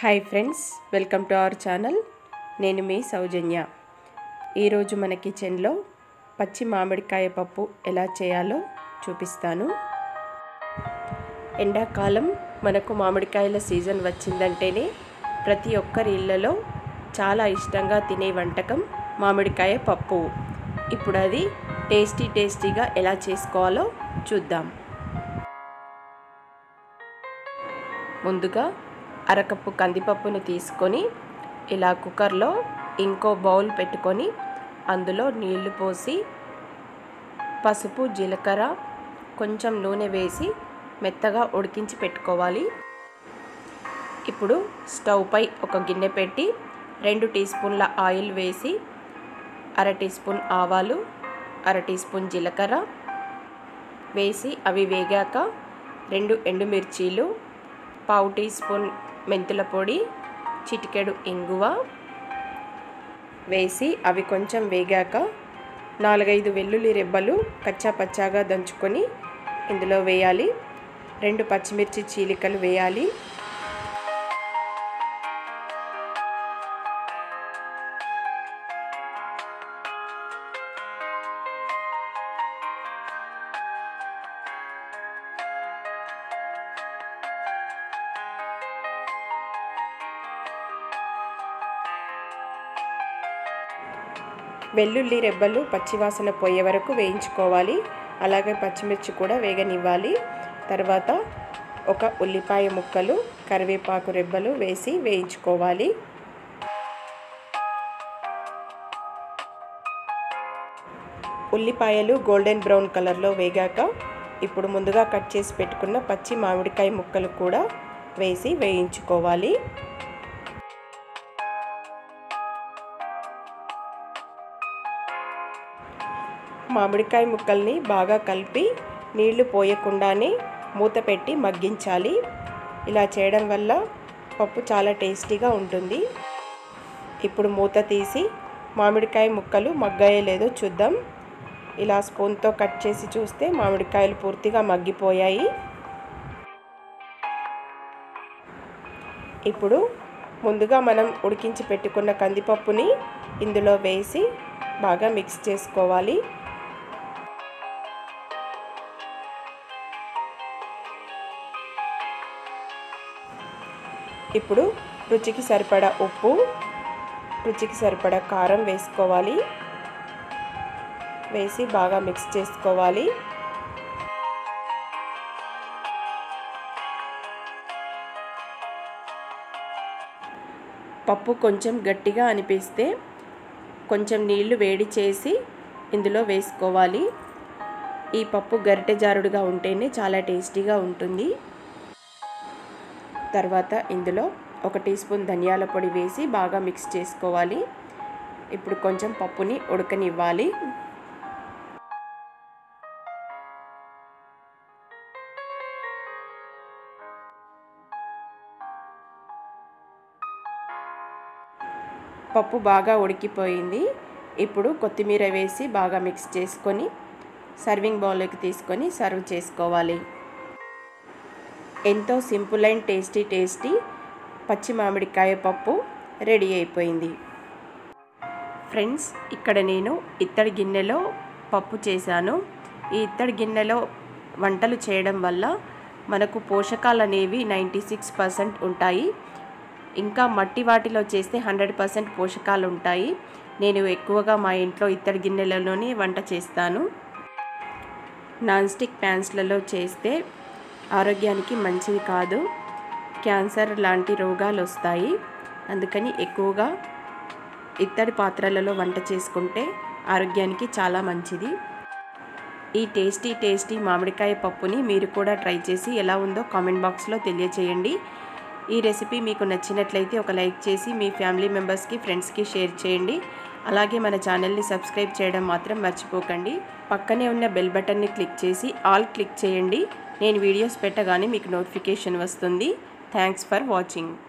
hi friends welcome to our channel నేను మీ సౌజన్య ఈరోజు మన కిచెన్లో పచ్చి మామిడికాయ పప్పు ఎలా చేయాలో చూపిస్తాను ఎండాకాలం మనకు మామిడికాయల సీజన్ వచ్చిందంటేనే ప్రతి ఒక్కరి ఇళ్ళలో చాలా ఇష్టంగా తినే వంటకం మామిడికాయ పప్పు ఇప్పుడు అది టేస్టీ టేస్టీగా ఎలా చేసుకోవాలో చూద్దాం ముందుగా అరకప్పు కందిపప్పును తీసుకొని ఇలా కుక్కర్లో ఇంకో బౌల్ పెట్టుకొని అందులో నీళ్లు పోసి పసుపు జీలకర్ర కొంచెం నూనె వేసి మెత్తగా ఉడికించి పెట్టుకోవాలి ఇప్పుడు స్టవ్ పై ఒక గిన్నె పెట్టి రెండు టీ స్పూన్ల ఆయిల్ వేసి అర టీ స్పూన్ ఆవాలు అర టీ స్పూన్ జీలకర్ర వేసి అవి వేగాక రెండు ఎండుమిర్చీలు పావు టీ స్పూన్ మెంతుల పొడి చిటికెడు ఇంగువ వేసి అవి కొంచెం వేగాక నాలుగైదు వెల్లుల్లి రెబ్బలు కచ్చా పచ్చాగా దంచుకొని ఇందులో వేయాలి రెండు పచ్చిమిర్చి చీలికలు వేయాలి వెల్లుల్లి రెబ్బలు పచ్చివాసన పోయే వరకు వేయించుకోవాలి అలాగే పచ్చిమిర్చి కూడా వేగనివ్వాలి తర్వాత ఒక ఉల్లిపాయ ముక్కలు కరివేపాకు రెబ్బలు వేసి వేయించుకోవాలి ఉల్లిపాయలు గోల్డెన్ బ్రౌన్ కలర్లో వేగాక ఇప్పుడు ముందుగా కట్ చేసి పెట్టుకున్న పచ్చి మామిడికాయ ముక్కలు కూడా వేసి వేయించుకోవాలి మామిడికాయ ముక్కల్ని బాగా కలిపి నీళ్లు పోయకుండానే మూత పెట్టి మగ్గించాలి ఇలా చేయడం వల్ల పప్పు చాలా టేస్టీగా ఉంటుంది ఇప్పుడు మూత తీసి మామిడికాయ ముక్కలు మగ్గాయో లేదో చూద్దాం ఇలా స్పూన్తో కట్ చేసి చూస్తే మామిడికాయలు పూర్తిగా మగ్గిపోయాయి ఇప్పుడు ముందుగా మనం ఉడికించి పెట్టుకున్న కందిపప్పుని ఇందులో వేసి బాగా మిక్స్ చేసుకోవాలి ఇప్పుడు రుచికి సరిపడా ఉప్పు రుచికి సరిపడా కారం వేసుకోవాలి వేసి బాగా మిక్స్ చేసుకోవాలి పప్పు కొంచెం గట్టిగా అనిపిస్తే కొంచెం నీళ్లు వేడి చేసి ఇందులో వేసుకోవాలి ఈ పప్పు గరిటె జారుడుగా ఉంటేనే చాలా టేస్టీగా ఉంటుంది తర్వాత ఇందులో ఒక టీ స్పూన్ ధనియాల పొడి వేసి బాగా మిక్స్ చేసుకోవాలి ఇప్పుడు కొంచెం పప్పుని ఉడకనివ్వాలి పప్పు బాగా ఉడికిపోయింది ఇప్పుడు కొత్తిమీర వేసి బాగా మిక్స్ చేసుకొని సర్వింగ్ బౌల్లోకి తీసుకొని సర్వ్ చేసుకోవాలి ఎంతో సింపుల్ అండ్ టేస్టీ టేస్టీ పచ్చి మామిడికాయ పప్పు రెడీ అయిపోయింది ఫ్రెండ్స్ ఇక్కడ నేను ఇత్తడి గిన్నెలో పప్పు చేశాను ఈ ఇత్తడి గిన్నెలో వంటలు చేయడం వల్ల మనకు పోషకాలు అనేవి నైంటీ సిక్స్ పర్సెంట్ ఉంటాయి ఇంకా మట్టి వాటిలో చేస్తే హండ్రెడ్ పర్సెంట్ పోషకాలు ఉంటాయి నేను ఎక్కువగా మా ఇంట్లో ఇత్తడి గిన్నెలలోనే వంట చేస్తాను నాన్ స్టిక్ ప్యాన్స్లలో చేస్తే ఆరోగ్యానికి మంచిది కాదు క్యాన్సర్ లాంటి రోగాలు వస్తాయి అందుకని ఎక్కువగా ఇత్తడి పాత్రలలో వంట చేసుకుంటే ఆరోగ్యానికి చాలా మంచిది ఈ టేస్టీ టేస్టీ మామిడికాయ పప్పుని మీరు కూడా ట్రై చేసి ఎలా ఉందో కామెంట్ బాక్స్లో తెలియచేయండి ఈ రెసిపీ మీకు నచ్చినట్లయితే ఒక లైక్ చేసి మీ ఫ్యామిలీ మెంబర్స్కి ఫ్రెండ్స్కి షేర్ చేయండి అలాగే మన ఛానల్ని సబ్స్క్రైబ్ చేయడం మాత్రం మర్చిపోకండి పక్కనే ఉన్న బెల్ బటన్ని క్లిక్ చేసి ఆల్ క్లిక్ చేయండి నేను వీడియోస్ పెట్టగానే మీకు నోటిఫికేషన్ వస్తుంది థ్యాంక్స్ ఫర్ వాచింగ్